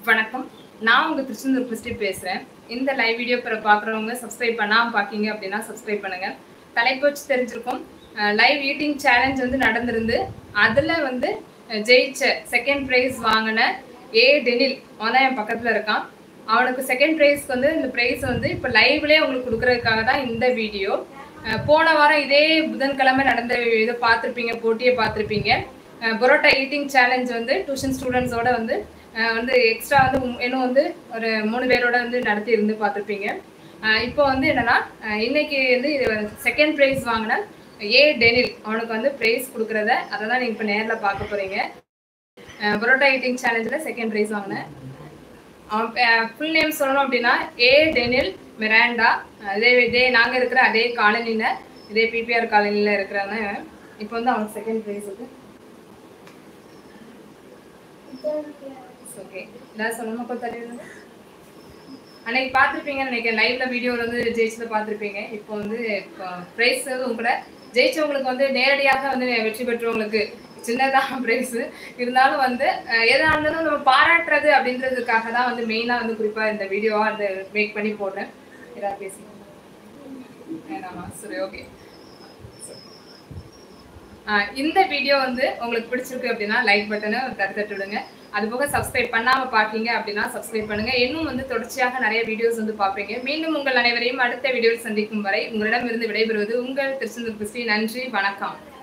வணக்கம் நான் உங்க திருச்செந்தூர் கிறிஸ்டி பேசுறேன் இந்த லைவ் வீடியோ பிற பாக்குறவங்க சப்ஸ்கிரைப் பண்ணாம பாக்கீங்க அப்படின்னா சப்ஸ்கிரைப் பண்ணுங்க தலைப்பு வச்சு தெரிஞ்சிருக்கும் லைவ் ஈட்டிங் சேலஞ்ச் வந்து நடந்திருந்து அதுல வந்து அஹ், ஜெயிச்ச செகண்ட் ப்ரைஸ் வாங்கின ஏ டெனில் அவன் தான் என் பக்கத்துல இருக்கான் அவனுக்கு செகண்ட் ப்ரைஸ்க்கு வந்து இந்த ப்ரைஸ் வந்து இப்போ லைவ்லேயே உங்களுக்கு கொடுக்கறதுக்காக தான் இந்த வீடியோ அஹ் போன வாரம் இதே புதன்கிழமை நடந்த இதை பார்த்துருப்பீங்க போட்டியை பார்த்துருப்பீங்க பரோட்டா ஈட்டிங் சேலஞ்ச் வந்து டியூஷன் ஸ்டூடெண்ட்ஸோட வந்து அஹ் வந்து எக்ஸ்ட்ரா வந்து உம் இன்னும் வந்து ஒரு மூணு பேரோட வந்து நடத்தி இருந்து பார்த்துருப்பீங்க அஹ் இப்போ வந்து என்னன்னா அஹ் இன்னைக்கு வந்து இது செகண்ட் ப்ரைஸ் வாங்கின ஏ டெனில் அவனுக்கு வந்து ப்ரைஸ் கொடுக்குறத அதை தான் நீங்கள் இப்போ நேரில் பார்க்க போகிறீங்க பரோட்டா ஈட்டிங் சேலஞ்சில் செகண்ட் ப்ரைஸ் வாங்கினேன் அவன் ஃபுல் நேம் சொல்லணும் அப்படின்னா ஏ டெனில் மிராண்டா அதே இதே நாங்கள் இருக்கிற அதே காலனியில் இதே பிபிஆர் காலனியில் இருக்கிறாங்க இப்போ வந்து அவனுக்கு செகண்ட் ப்ரைஸ் இருக்கு ஓகே ஏதாவது சொல்லணுமா கொஞ்சம் தள்ளி விடுங்க. அன்னைக்கு பார்த்துருப்பீங்கன்னு நினைக்கிறேன் லைவ்ல வீடியோவில் வந்து ஜெயிச்சதை பார்த்துருப்பீங்க இப்போ வந்து ப்ரைஸ் கூட ஜெயிச்சவங்களுக்கு வந்து நேரடியாக வந்து வெற்றி பெற்றவங்களுக்கு சின்னதாக ப்ரைஸ் இருந்தாலும் வந்து அஹ், எதா இருந்தாலும் நம்ம பாராட்டுறது அப்படின்றதுக்காக தான் வந்து மெயினாக வந்து குறிப்பாக இந்த வீடியோவாக வந்து மேக் பண்ணி போடுறேன் ஏதாவது பேசி வேணாமா சரி ஓகே இந்த வீடியோ வந்து உங்களுக்கு பிடிச்சிருக்கு அப்படின்னா லைக் பட்டனை தடுத்துட்டு விடுங்க அது போக சப்ஸ்கிரைப் பண்ணாம பாக்கீங்க அப்படின்னா சப்ஸ்கிரைப் பண்ணுங்க இன்னும் வந்து தொடர்ச்சியாக நிறைய வீடியோஸ் வந்து பார்ப்பீங்க மீண்டும் உங்கள் அனைவரையும் அடுத்த வீடியோவில் சந்திக்கும் வரை உங்களிடம் இருந்து விடைபெறுவது உங்கள் திருச்செந்தூர் கிறிஸ்டி நன்றி வணக்கம்